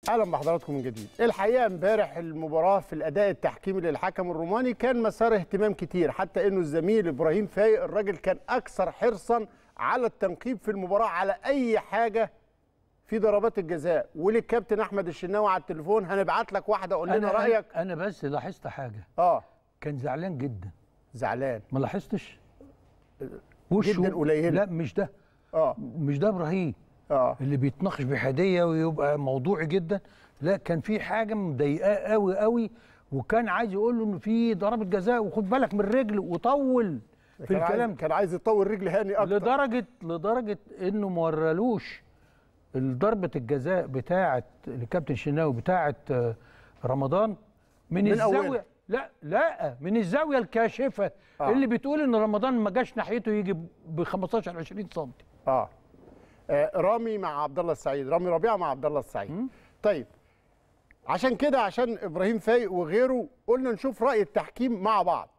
اهلا بحضراتكم من جديد الحقيقه امبارح المباراه في الاداء التحكيمي للحكم الروماني كان مسار اهتمام كتير حتى انه الزميل ابراهيم فايق الراجل كان اكثر حرصا على التنقيب في المباراه على اي حاجه في ضربات الجزاء وللكابتن احمد الشناوي على التليفون هنبعت لك واحده قول لنا أنا رايك انا بس لاحظت حاجه اه كان زعلان جدا زعلان ما لاحظتش جداً قليلة. لا مش ده اه مش ده ابراهيم اه اللي بيتناقش بحديه ويبقى موضوعي جدا لا كان في حاجه مضايقاه قوي قوي وكان عايز يقول له انه في ضربه جزاء وخد بالك من الرجل وطول في كان عايز- الكلام كان عايز يطول رجل هاني اكتر لدرجه لدرجه انه ما ورالوش ضربه الجزاء بتاعه الكابتن شناوي بتاعه آه، رمضان من, من الزاويه أولها. لا لا من الزاويه الكاشفه آه. آه. اللي بتقول ان رمضان ما جاش ناحيته يجي ب 15 20 سم اه آه، رامي مع عبد الله السعيد رامي ربيعه مع عبد الله السعيد طيب عشان كده عشان ابراهيم فايق وغيره قلنا نشوف راي التحكيم مع بعض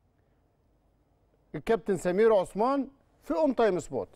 الكابتن سمير عثمان في اون تايم سبوت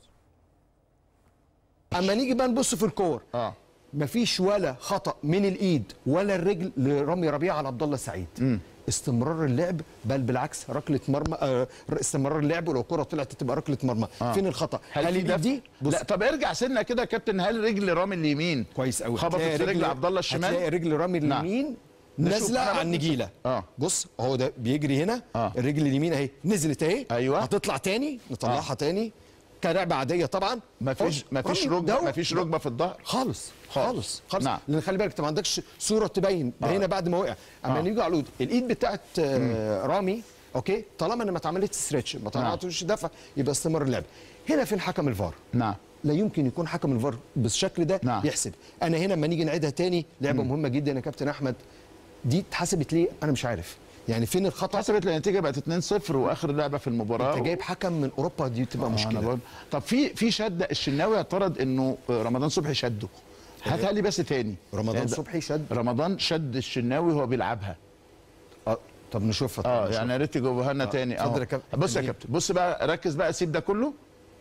اما نيجي بقى نبص في الكور اه مفيش ولا خطا من الايد ولا الرجل لرامي ربيعه على عبد الله السعيد استمرار اللعب بل بالعكس ركله مرمى آه استمرار اللعب ولو الكره طلعت تبقى ركله مرمى آه. فين الخطا هل, في الايد دفع؟ دي بص لا طب ارجع سنه كده يا كابتن هل رجل رامي اليمين كويس قوي خبطت في رجل عبد الله الشمال هتلاقي رجل رامي نعم. اليمين نشوف نازله أنا على بقى النجيله آه. بص هو ده بيجري هنا آه. الرجل اليمين اهي نزلت اهي أيوة. هتطلع تاني نطلعها آه. تاني كلعبه عاديه طبعا مفيش بص، مفيش رامي ركبه ده- مفيش ركبه في الظهر خالص خالص. خالص خالص نعم. لان خلي بالك انت ما عندكش صوره تبين ده آه. هنا بعد ما وقع اما آه. نيجي على الإيد، الايد بتاعت آه رامي اوكي طالما ان ما اتعملتش ستريتش ما طلعتوش دفع يبقى استمر اللعب هنا فين حكم الفار نعم لا يمكن يكون حكم الفار بالشكل ده نعم. يحسب انا هنا لما نيجي نعيدها تاني لعبه مهمه جدا يا كابتن احمد دي اتحسبت ليه انا مش عارف يعني فين الخطا حسبت النتيجه بقت 2-0 واخر لعبه في المباراه انت جايب حكم من اوروبا دي تبقى آه، أنا مشكله بقول- طب في في شده الشناوي اعترض انه رمضان صبحي شده هاتها لي بس تاني رمضان يعني ده- صبحي شد رمضان شد الشناوي وهو بيلعبها آه. طب نشوفها طب اه نشوفها. يعني يا ريت تجيبوها لنا تاني اتفضل أهو. يا كابتن. بص يا جميل. كابتن بص بقى ركز بقى سيب ده كله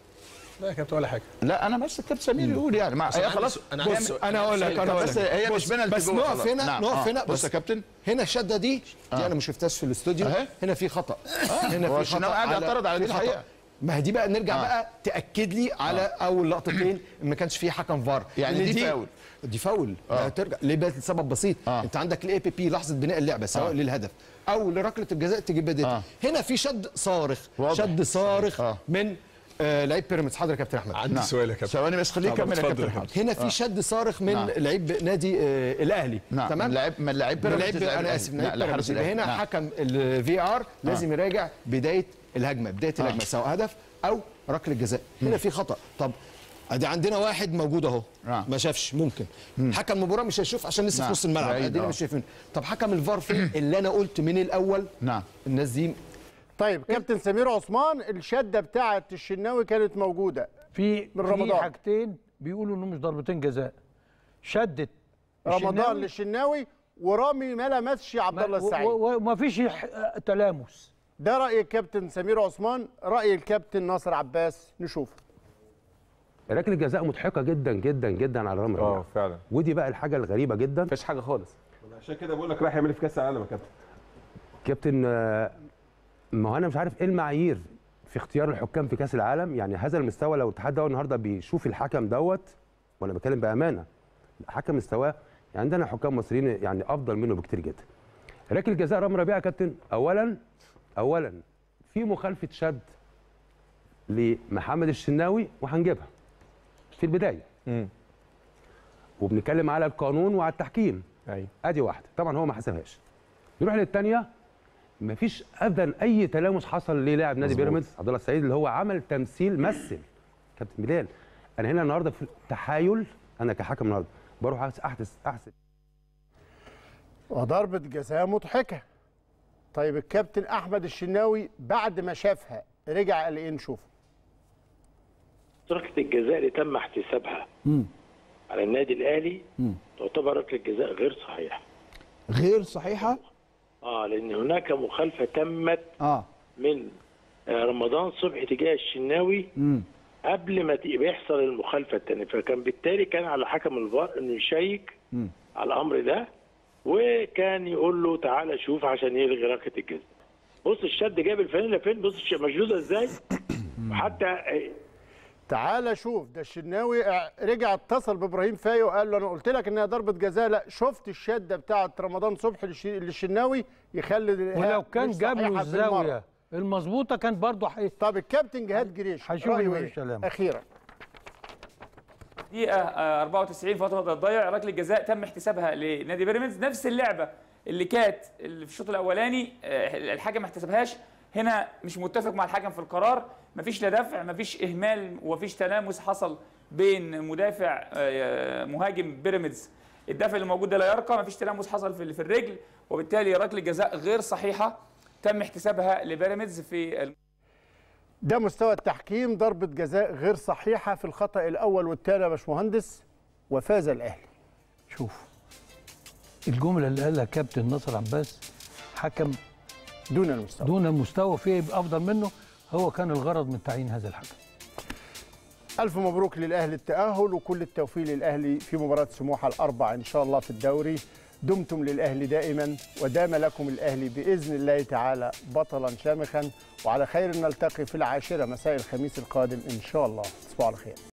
لا يا كابتن ولا حاجه لا انا بس الكابتن سمير يقول يعني ما هي عندي خلاص سؤال- أنا عندي هي- سؤال- انا اقول لك انا اقول بس لك هي مش بينالتي بس جوه نقف خلاص. هنا نعم. نقف آه. هنا بص يا كابتن هنا الشده دي دي آه. انا ما شفتهاش في الاستوديو أهي. هنا في خطا هو هنا في الشناوي خطا قاعد على- يعترض على في دي خطأ. الحقيقة. ما هي دي بقى نرجع آه. بقى تاكد لي على اول لقطتين ان ما كانش في حكم فار يعني لأن دي فاول. دي فاول آه. آه. ترجع ليه بقى لسبب بسيط آه. آه. انت عندك الاي بي بي لحظه بناء اللعبه سواء آه. آه. للهدف او لركله الجزاء تجيب بديل آه. آه. هنا في شد صارخ واضح. شد صارخ آه. آه. من آه لعيب بيراميدز حاضر يا كابتن احمد عندي نعم. سؤال يا كابتن ثواني بس خليه طب يكمل يا اتفضل كابتن يا حمد هنا في شد صارخ من نعم. لعيب نادي آه الاهلي نعم تمام لعيب من لعيب من بيراميدز لعيب لعيب انا اسف الأهلي. لعيب لا، بيراميدز لحارس يبقى الأهلي. هنا نعم. حكم الفي ار لازم يراجع بدايه الهجمه بدايه الهجمه سواء هدف او ركله جزاء هنا في خطا طب ادي عندنا واحد موجود اهو نعم. ما شافش ممكن حكم المباراه مش هيشوف عشان لسه نعم. في نص الملعب بعيد، ادينا آه. مش شايفين طب حكم الفار فين اللي انا قلت من الاول نعم الناس دي طيب كابتن سمير عثمان الشده بتاعه الشناوي كانت موجوده في من في رمضان. حاجتين بيقولوا انه مش ضربتين جزاء شدت رمضان الشناوي للشناوي ورامي ما لمسش عبد الله ما- السعيد و- و- وما فيش ح- تلامس ده راي الكابتن سمير عثمان راي الكابتن ناصر عباس نشوف ركله جزاء مضحكه جدا جدا جدا على رامي اه ربيعه فعلا ودي بقى الحاجه الغريبه جدا مفيش حاجه خالص عشان كده بقول لك رايح يعمل إيه في كاس العالم يا كابتن كابتن آه، ما هو انا مش عارف ايه المعايير في اختيار الحكام في كاس العالم يعني هذا المستوى لو الاتحاد ده النهارده بيشوف الحكم دوت وانا بتكلم بامانه حكم مستواه يعني عندنا حكام مصريين يعني افضل منه بكتير جدا ركله جزاء رامي ربيعه يا كابتن اولا اولا في مخالفه شد لمحمد الشناوي وهنجيبها في البدايه امم وبنتكلم على القانون وعلى التحكيم ايوه ادي واحده طبعا هو ما حسبهاش نروح للثانيه مفيش ابدا اي تلامس حصل للاعب نادي مظبوط. بيراميدز عبد الله السعيد اللي هو عمل تمثيل مثل كابتن بلال انا هنا النهارده في تحايل انا كحكم النهارده بروح احدث احسب وضربه جزاء مضحكه طيب الكابتن احمد الشناوي بعد ما شافها رجع قال ايه نشوف ركله الجزاء اللي تم احتسابها على النادي الاهلي تعتبر ركله جزاء غير صحيحه غير صحيحه اه لان هناك مخالفه تمت اه من آه، رمضان صبحي تجاه الشناوي امم قبل ما ت- يحصل المخالفه الثانيه فكان بالتالي كان على حكم الفار انه يشيك على الامر ده وكان يقول له تعالى شوف عشان يلغي ركله الجزاء بص الشد جاب الفانيلا فين بص الش- مشدوده ازاي وحتى تعالى شوف ده الشناوي اه، رجع اتصل بابراهيم فايق وقال له انا قلت لك انها ضربه جزاء لا شفت الشده بتاعه رمضان صبحي للش- للشناوي يخلي ولو كان مش جاب له صحيحة بالمرة. الزاويه المظبوطه كان برضه حي... طب الكابتن جهاد جريش هيشوف رأيه إنه إيه؟ مفيش سلامة. اخيرا دقيقة آه، 94 فترة الضيع ركلة جزاء تم احتسابها لنادي بيراميدز نفس اللعبة اللي كانت اللي في الشوط الأولاني آه، الحكم ما احتسبهاش هنا مش متفق مع الحكم في القرار مفيش لا دفع مفيش إهمال ومفيش تلامس حصل بين مدافع آه، مهاجم بيراميدز الدفع اللي موجود ده لا يرقى مفيش تلامس حصل في في الرجل وبالتالي ركلة جزاء غير صحيحة تم احتسابها لبيراميدز في الم- ده مستوى التحكيم ضربه جزاء غير صحيحه في الخطا الاول والثاني يا باشمهندس وفاز الاهلي شوف الجمله اللي قالها كابتن ناصر عباس حكم دون المستوى دون المستوى فيه يبقى افضل منه هو كان الغرض من تعيين هذا الحكم ألف مبروك للأهلي التأهل وكل التوفيق للأهلي في مباراة سموحة الأربع إن شاء الله في الدوري دمتم للأهلي دائما ودام لكم الأهلي بإذن الله تعالى بطلا شامخا وعلى خير نلتقي في العاشرة مساء الخميس القادم إن شاء الله تصبحوا على خير